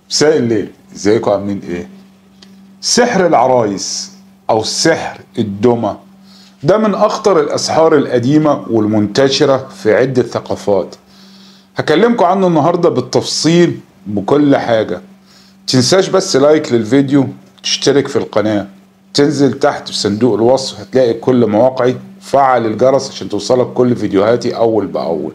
مساء الليل ازيكم عاملين ايه سحر العرايس او سحر الدمى ده من اخطر الاسحار القديمة والمنتشرة في عدة ثقافات هكلمكم عنه النهاردة بالتفصيل بكل حاجة تنساش بس لايك للفيديو تشترك في القناة تنزل تحت في صندوق الوصف هتلاقي كل مواقعي فعل الجرس عشان توصلك كل فيديوهاتي اول باول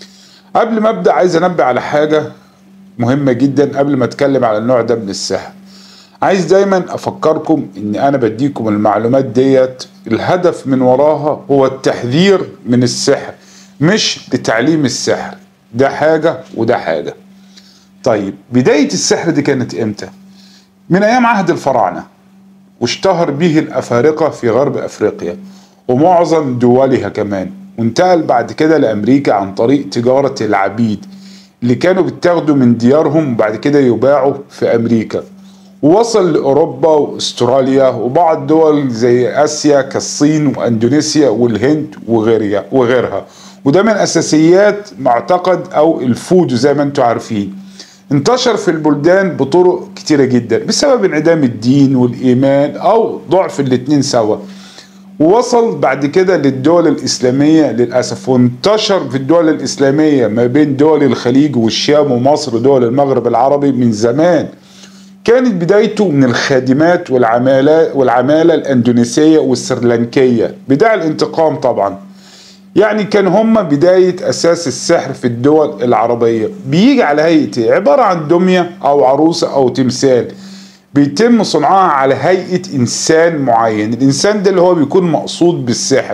قبل ما ابدا عايز انبه على حاجه مهمه جدا قبل ما اتكلم على النوع ده من السحر عايز دايما افكركم ان انا بديكم المعلومات ديت الهدف من وراها هو التحذير من السحر مش لتعليم السحر ده حاجه وده حاجه طيب بدايه السحر دي كانت امتى من ايام عهد الفراعنه واشتهر به الافارقه في غرب افريقيا ومعظم دولها كمان وانتقل بعد كده لامريكا عن طريق تجاره العبيد اللي كانوا بيتاخدوا من ديارهم وبعد كده يباعوا في امريكا ووصل لاوروبا واستراليا وبعض دول زي اسيا كالصين واندونيسيا والهند وغيرها وغيرها وده من اساسيات معتقد او الفودو زي ما انتم عارفين انتشر في البلدان بطرق كتيره جدا بسبب انعدام الدين والايمان او ضعف الاتنين سوا ووصل بعد كده للدول الإسلامية للأسف وانتشر في الدول الإسلامية ما بين دول الخليج والشام ومصر ودول المغرب العربي من زمان كانت بدايته من الخادمات والعمالة والعمالة الأندونيسية والسرلنكية بداية الانتقام طبعا يعني كان هم بداية أساس السحر في الدول العربية بيجي على هيئة عبارة عن دمية أو عروسة أو تمثال بيتم صنعها على هيئة إنسان معين الإنسان ده اللي هو بيكون مقصود بالسحر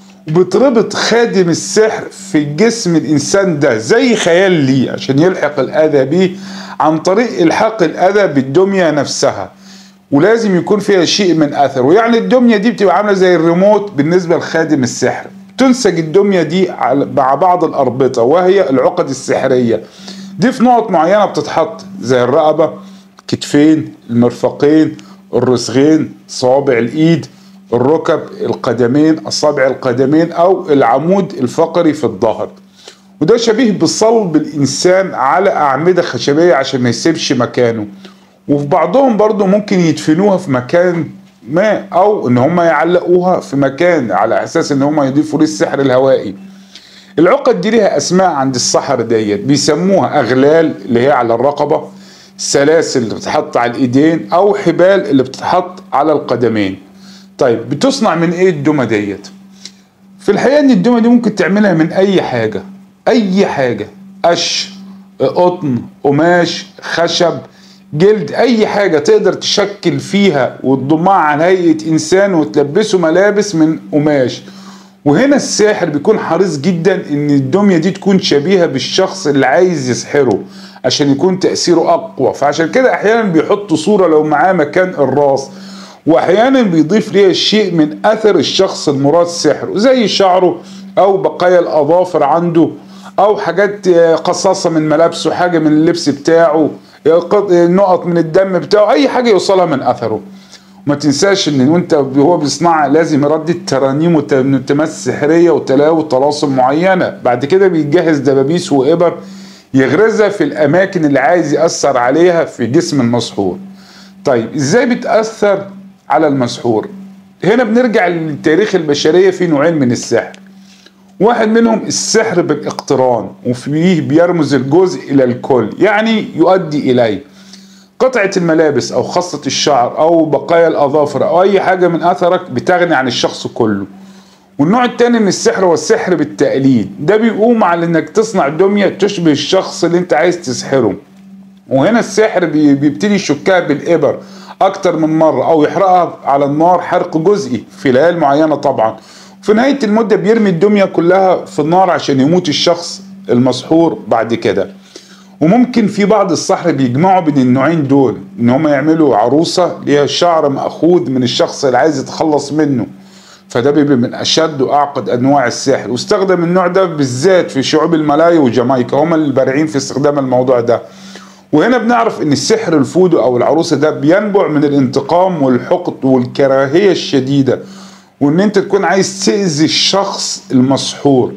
وبتربط خادم السحر في جسم الإنسان ده زي خيال ليه عشان يلحق الأذى بيه عن طريق إلحاق الأذى بالدمية نفسها ولازم يكون فيها شيء من أثر ويعني الدمية دي بتبقى عاملة زي الريموت بالنسبة لخادم السحر تنسج الدمية دي مع بعض الأربطة وهي العقد السحرية دي في نقط معينة بتتحط زي الرقبة كتفين المرفقين الرسغين صوابع الايد الركب القدمين اصابع القدمين او العمود الفقري في الظهر وده شبيه بصلب الانسان على اعمده خشبيه عشان ما يسيبش مكانه وفي بعضهم برضو ممكن يدفنوها في مكان ما او ان هم يعلقوها في مكان على اساس ان هم يضيفوا ليه السحر الهوائي العقد دي ليها اسماء عند السحر ديت بيسموها اغلال اللي هي على الرقبه سلاسل اللي بتتحط على الايدين او حبال اللي بتتحط على القدمين طيب بتصنع من ايه الدمى ديت في الحقيقه ان الدمى دي ممكن تعملها من اي حاجه اي حاجه قش قطن قماش خشب جلد اي حاجه تقدر تشكل فيها وتضمها على هيئه انسان وتلبسه ملابس من قماش وهنا الساحر بيكون حريص جدا ان الدميه دي تكون شبيهه بالشخص اللي عايز يسحره عشان يكون تأثيره أقوى فعشان كده أحيانا بيحط صورة لو معاه مكان الراس وأحيانا بيضيف ليها شيء من أثر الشخص المراد سحره زي شعره أو بقايا الأظافر عنده أو حاجات قصاصة من ملابسه حاجة من اللبس بتاعه نقط من الدم بتاعه أي حاجة يوصلها من أثره وما تنساش ان وانت هو بيصنعها لازم يردد ترانيم وتماس سحريه وتلاوه طلاسم معينه بعد كده بيجهز دبابيس وابر يغرزها في الاماكن اللي عايز ياثر عليها في جسم المسحور طيب ازاي بتاثر على المسحور هنا بنرجع للتاريخ البشريه في نوعين من السحر واحد منهم السحر بالاقتران وفيه بيرمز الجزء الى الكل يعني يؤدي اليه قطعة الملابس او خاصة الشعر او بقايا الاظافر او اي حاجة من اثرك بتغني عن الشخص كله والنوع التاني من السحر هو السحر بالتقليد ده بيقوم على انك تصنع دمية تشبه الشخص اللي انت عايز تسحره وهنا السحر بيبتدي يشكها بالإبر أكتر من مرة أو يحرقها على النار حرق جزئي في ليال معينة طبعا في نهاية المدة بيرمي الدمية كلها في النار عشان يموت الشخص المسحور بعد كده وممكن في بعض السحر بيجمعوا بين النوعين دول ان هم يعملوا عروسة ليها شعر مأخوذ من الشخص اللي عايز يتخلص منه فده بيبقى من اشد واعقد انواع السحر واستخدم النوع ده بالذات في شعوب الملايا وجامايكا هم البارعين في استخدام الموضوع ده وهنا بنعرف ان السحر الفودو او العروسه ده بينبع من الانتقام والحقد والكراهيه الشديده وان انت تكون عايز تاذي الشخص المسحور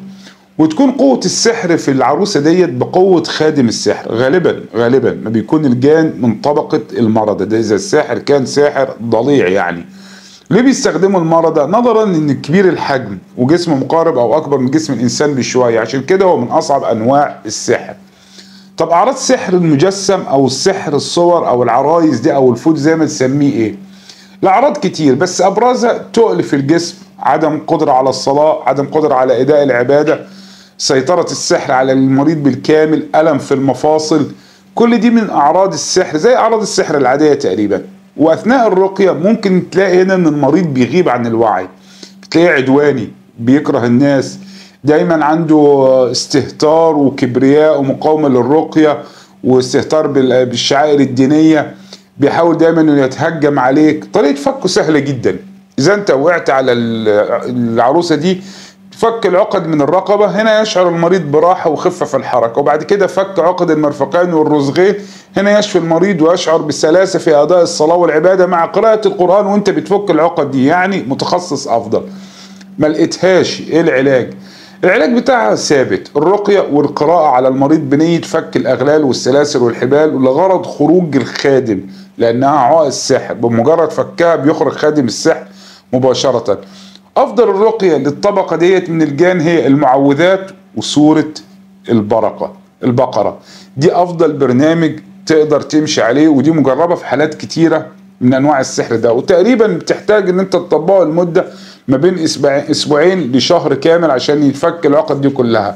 وتكون قوة السحر في العروسة ديت بقوة خادم السحر غالبا غالبا ما بيكون الجان من طبقة المرضى ده إذا الساحر كان ساحر ضليع يعني ليه بيستخدموا المرضى نظرا ان كبير الحجم وجسمه مقارب او اكبر من جسم الانسان بشويه عشان كده هو من اصعب انواع السحر طب اعراض سحر المجسم او السحر الصور او العرايس دي او الفوت زي ما تسميه ايه الاعراض كتير بس ابرزها تقل في الجسم عدم قدره على الصلاه عدم قدره على اداء العباده سيطره السحر على المريض بالكامل الم في المفاصل كل دي من اعراض السحر زي اعراض السحر العاديه تقريبا واثناء الرقيه ممكن تلاقي هنا ان المريض بيغيب عن الوعي بتلاقيه عدواني بيكره الناس دايما عنده استهتار وكبرياء ومقاومه للرقيه واستهتار بالشعائر الدينيه بيحاول دايما انه يتهجم عليك طريقه فكه سهله جدا اذا انت وقعت على العروسه دي فك العقد من الرقبة هنا يشعر المريض براحة وخفة في الحركة وبعد كده فك عقد المرفقين والرزغين هنا يشفي المريض ويشعر بالسلاسة في أداء الصلاة والعبادة مع قراءة القرآن وانت بتفك العقد دي يعني متخصص أفضل ما لقيتهاش ايه العلاج العلاج بتاعها ثابت الرقية والقراءة على المريض بنية فك الأغلال والسلاسل والحبال لغرض خروج الخادم لأنها عائق السحر بمجرد فكها بيخرج خادم السحر مباشرة افضل الرقيه للطبقه ديت من الجان هي المعوذات وسوره البركه البقره دي افضل برنامج تقدر تمشي عليه ودي مجربه في حالات كتيره من انواع السحر ده وتقريبا بتحتاج ان انت تطبقه لمده ما بين اسبوعين لشهر كامل عشان يتفك العقد دي كلها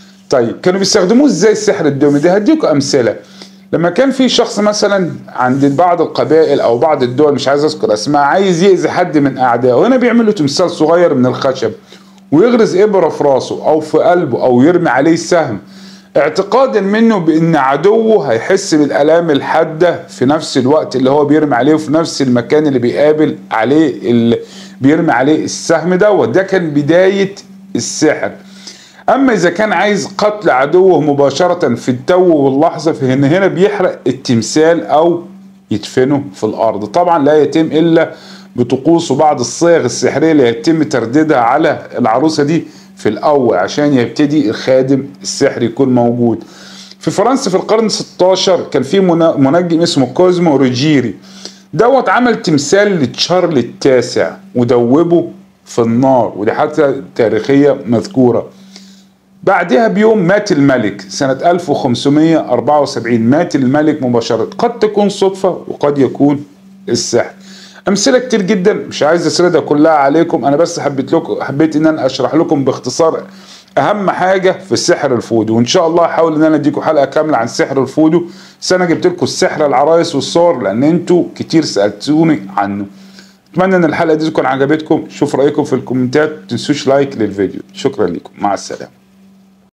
طيب كانوا بيستخدموه ازاي السحر الدومي ده هديكم امثله لما كان في شخص مثلا عند بعض القبائل او بعض الدول مش عايز اذكر اسماء عايز يأذي حد من اعدائه هنا بيعمل له تمثال صغير من الخشب ويغرز ابره في راسه او في قلبه او يرمي عليه سهم اعتقادا منه بان عدوه هيحس بالالام الحاده في نفس الوقت اللي هو بيرمي عليه وفي نفس المكان اللي بيقابل عليه اللي بيرمي عليه السهم دوت ده كان بدايه السحر اما اذا كان عايز قتل عدوه مباشرة في التو واللحظة فهنا هنا بيحرق التمثال او يدفنه في الارض طبعا لا يتم الا بطقوس وبعض الصيغ السحرية اللي يتم ترديدها على العروسة دي في الاول عشان يبتدي الخادم السحر يكون موجود في فرنسا في القرن 16 كان في منجم اسمه كوزمو روجيري دوت عمل تمثال لتشارل التاسع ودوبه في النار ودي حتى تاريخية مذكورة بعدها بيوم مات الملك سنة 1574 مات الملك مباشرة قد تكون صدفة وقد يكون السحر أمثلة كتير جدا مش عايز أسردها كلها عليكم أنا بس حبيت لكم حبيت إن أنا أشرح لكم باختصار أهم حاجة في السحر الفودو وإن شاء الله أحاول إن أنا أديكم حلقة كاملة عن سحر الفودو بس أنا جبت لكم السحر العرايس والصور لأن أنتوا كتير سألتوني عنه اتمنى ان الحلقه دي تكون عجبتكم شوف رايكم في الكومنتات تنسوش لايك للفيديو شكرا لكم مع السلامه